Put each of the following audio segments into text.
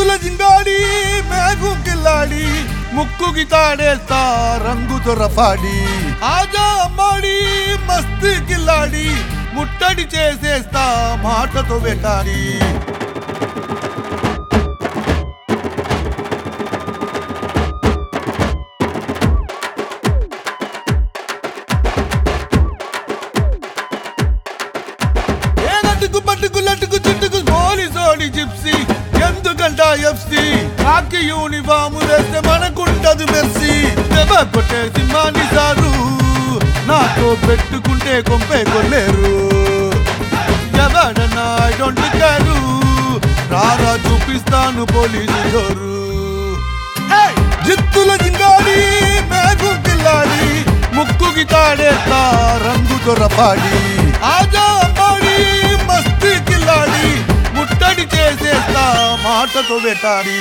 జిత్తుల జింగాడి మేఘు కిల్లాడి ముక్కుకి తాడేస్తా రంగు దొరపాడి ఆజా అమ్మాడి మస్తీ కిల్లాడి ముట్టడి చేసేస్తా మాటతో వెటాడి ఏ నటుకు పట్టుకు లట్టుకు చుట్టుకు పోలీసోడి జిప్సీ ఎందుకంట ఎఫ్సి కాకి యూనిఫాము వేస్తే మనకుంటది మెర్సీ దెబ్బ కొట్టే సింహాన్ని సారు నాతో పెట్టుకుంటే కొంపే కొల్లేరు ఎవడన్నా ఐ డోంట్ కేరు రారా చూపిస్తాను పోలీసు జోరు జిత్తుల జింగాడి మేఘు కిల్లాడి ముక్కుకి తాడేస్తా రంగు దొరపాడి ఆజా అమ్మాడి మస్తీ కిల్లాడి ముట్టడి చేసేస్తా మాటతో వెటాడి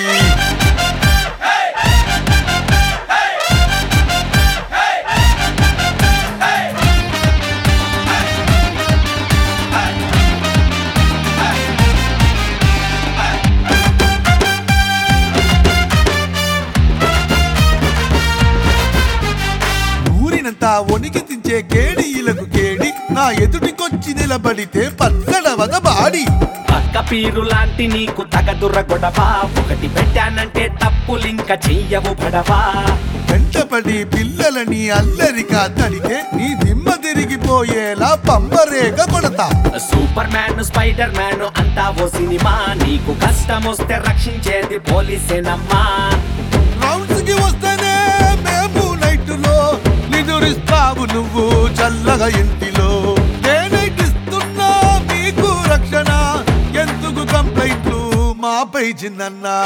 ఊరినంతా వణికి తించే కేడీలకు కేడి నా ఎదుటికొచ్చి నిలబడితే పచ్చడవద బాడి పక్క పీరు లాంటి నీకు తగదుర గొడవా ఒకటి పెట్టానంటే తప్పులింక చెయ్యవు పడవా వెంటపడి పిల్లలని అల్లరిగా తడితే నీ దిమ్మ తిరిగిపోయేలా పంబరేగ కొడతా సూపర్ మ్యాన్ స్పైడర్ మ్యాన్ అంతా ఓ సినిమా నీకు కష్టం వస్తే రక్షించేది పోలీసేనమ్మా రౌండ్స్ కి వస్తేనే మేము నైట్లో నిదురిస్తావు నువ్వు చల్లగా ఇంటిలో నేనైట్ ఇస్తున్నా మీకు రక్షణ ఎందుకు కంప్లైంట్లు మాపై చిన్నన్నా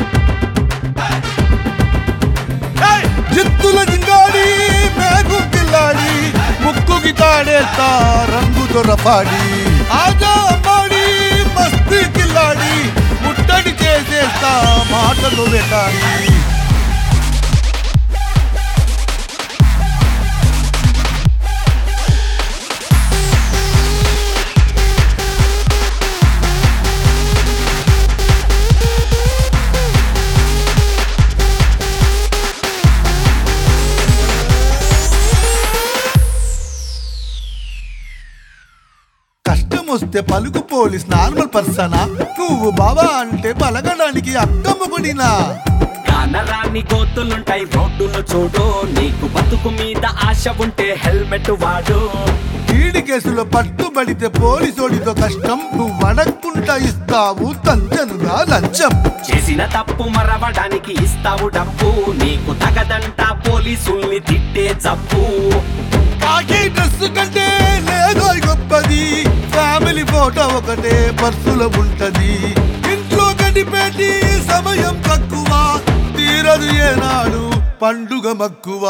ఏయ్! జిత్తుల జింగాడి మేఘు కిల్లాడి ముక్కుకి తాడేస్తా రంగు దొరపాడి ఆజా అమ్మాడి మస్తీ కిల్లాడి ముట్టడి చేసేస్తా మాటలు వెటాడి కష్టం వస్తే పలుకు పోలీస్ నార్మల్ పర్సనా నువ్వు బావా అంటే పలకడానికి అక్కమ్మకుడినా కానరాని గోతులుంటాయి రోడ్డును చూడు నీకు బతుకు మీద ఆశ ఉంటే హెల్మెట్ వాడు ఈడి కేసులో పట్టుబడితే పోలీసోడితో కష్టం నువ్వు అడగకుండా ఇస్తావు తంచనుగా లంచం చేసిన తప్పు మరవడానికి ఇస్తావు డబ్బు నీకు తగదంట పోలీసుల్ని తిట్టే జబ్బు కాకి డ్రెస్ కంటే లేదో గొప్పది ఫ్యామిలీ ఫోటో ఒకటే పర్సులో ఉంటది ఇంట్లో గడిపేటి సమయం తక్కువ తీరదు ఏనాడు పండుగ మక్కువ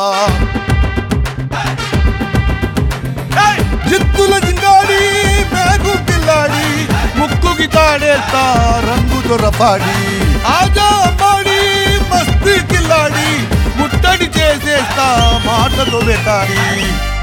ఏయ్! జిత్తుల జింగాడి మేఘు కిల్లాడి ముక్కుకి తాడేస్తా రంగు దొరపాడి ఆజా అమ్మాడి మస్తీ కిల్లాడి ముట్టడి చేసేస్తా మాటతో వెటాడి